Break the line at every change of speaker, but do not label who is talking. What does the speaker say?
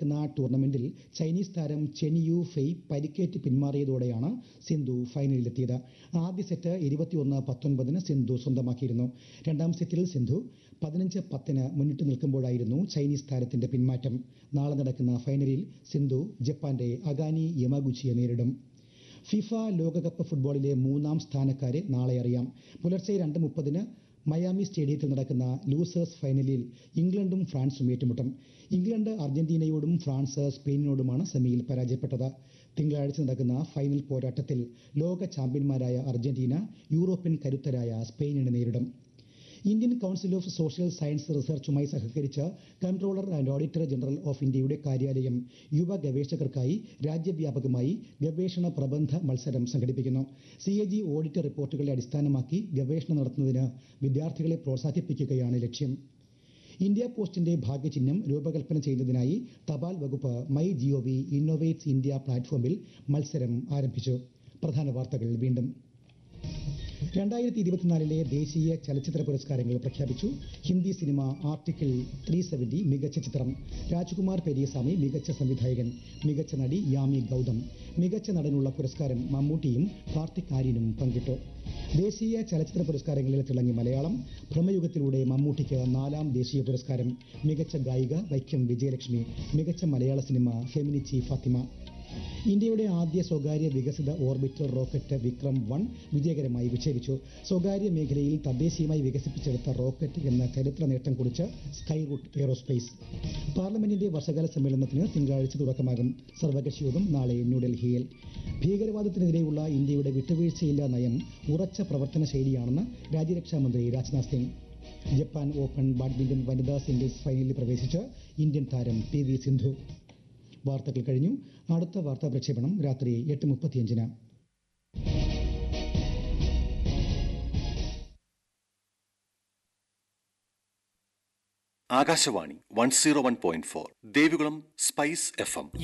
നടക്കുന്ന ടൂർണമെന്റിൽ ചൈനീസ് താരം ചെനിയു ഫെയ് പരിക്കേറ്റ് പിന്മാറിയതോടെയാണ് സിന്ധു ഫൈനലിലെത്തിയത് ആദ്യ സെറ്റ് ഇരുപത്തിയൊന്ന് പത്തൊൻപതിന് സിന്ധു സ്വന്തമാക്കിയിരുന്നു രണ്ടാം സെറ്റിൽ സിന്ധു പതിനഞ്ച് പത്തിന് മുന്നിട്ട് നിൽക്കുമ്പോഴായിരുന്നു ചൈനീസ് താരത്തിന്റെ പിന്മാറ്റം നാളെ നടക്കുന്ന ഫൈനലിൽ സിന്ധു ജപ്പാന്റെ അഗാനി യമാഗുച്ചിയെ നേരിടും ഫിഫ ലോകകപ്പ് ഫുട്ബോളിലെ മൂന്നാം സ്ഥാനക്കാരെ നാളെ അറിയാം പുലർച്ചെ രണ്ട് മുപ്പതിന് മയാമി സ്റ്റേഡിയത്തിൽ നടക്കുന്ന ലൂസേഴ്സ് ഫൈനലിൽ ഇംഗ്ലണ്ടും ഫ്രാൻസും ഏറ്റുമുട്ടും ഇംഗ്ലണ്ട് അർജന്റീനയോടും ഫ്രാൻസ് സ്പെയിനിനോടുമാണ് സെമിയിൽ പരാജയപ്പെട്ടത് തിങ്കളാഴ്ച നടക്കുന്ന ഫൈനൽ പോരാട്ടത്തിൽ ലോക ചാമ്പ്യന്മാരായ അർജന്റീന യൂറോപ്യൻ കരുത്തരായ സ്പെയിനിനെ നേരിടും Indian council of social science റിസർച്ചുമായി സഹകരിച്ച് controller and auditor general of ഇന്ത്യയുടെ കാര്യാലയം യുവ ഗവേഷകർക്കായി രാജ്യവ്യാപകമായി ഗവേഷണ പ്രബന്ധ മത്സരം സംഘടിപ്പിക്കുന്നു സി എ ജി ഓഡിറ്റ് റിപ്പോർട്ടുകളെ അടിസ്ഥാനമാക്കി ഗവേഷണം നടത്തുന്നതിന് വിദ്യാർത്ഥികളെ പ്രോത്സാഹിപ്പിക്കുകയാണ് ലക്ഷ്യം ഇന്ത്യ പോസ്റ്റിന്റെ ഭാഗ്യചിഹ്നം രൂപകൽപ്പന ചെയ്യുന്നതിനായി തപാൽ വകുപ്പ് മൈ ജിഒവി ഇന്നോവേറ്റ്സ് ഇന്ത്യ പ്ലാറ്റ്ഫോമിൽ മത്സരം ആരംഭിച്ചു പ്രധാന വാർത്തകൾ വീണ്ടും രണ്ടായിരത്തി ഇരുപത്തിനാലിലെ ദേശീയ ചലച്ചിത്ര പുരസ്കാരങ്ങൾ പ്രഖ്യാപിച്ചു Hindi cinema article three seventy മികച്ച ചിത്രം രാജ്കുമാർ പെരിയസ്വാമി മികച്ച സംവിധായകൻ മികച്ച നടി യാമി ഗൗതം മികച്ച നടനുള്ള പുരസ്കാരം മമ്മൂട്ടിയും കാർത്തിക് ആര്യനും പങ്കിട്ടു ദേശീയ ചലച്ചിത്ര പുരസ്കാരങ്ങളിൽ തിളങ്ങി മലയാളം ഭ്രമയുഗത്തിലൂടെ മമ്മൂട്ടിക്ക് നാലാം ദേശീയ പുരസ്കാരം മികച്ച ഗായിക വൈക്കം വിജയലക്ഷ്മി മികച്ച മലയാള സിനിമ ഫെമിനിച്ചി ഫാത്തിമ ഇന്ത്യയുടെ ആദ്യ സ്വകാര്യ വികസിത ഓർബിറ്റർ റോക്കറ്റ് വിക്രം വൺ വിജയകരമായി വിക്ഷേപിച്ചു സ്വകാര്യ മേഖലയിൽ തദ്ദേശീയമായി വികസിപ്പിച്ചെടുത്ത റോക്കറ്റ് എന്ന ചരിത്ര നേട്ടം കുറിച്ച് സ്കൈ റൂട്ട് എയറോസ്പേസ് പാർലമെന്റിന്റെ വർഷകാല സമ്മേളനത്തിന് തിങ്കളാഴ്ച തുടക്കമാകും സർവകക്ഷി യോഗം നാളെ ന്യൂഡൽഹിയിൽ ഭീകരവാദത്തിനെതിരെയുള്ള ഇന്ത്യയുടെ വിട്ടുവീഴ്ചയില്ലാ നയം ഉറച്ച പ്രവർത്തന ശൈലിയാണെന്ന് രാജ്യരക്ഷാമന്ത്രി Rajnath Singh Japan open badminton വനിതാ സിംഗിൾസ് ഫൈനലിൽ പ്രവേശിച്ച് ഇന്ത്യൻ താരം പി വി സിന്ധു വാർത്തകൾ കഴിഞ്ഞു അടുത്ത വാർത്താ പ്രക്ഷേപണം രാത്രി എട്ട് മുപ്പത്തിയഞ്ചിന്
Akashvani one zero one point four Devikulam spice F M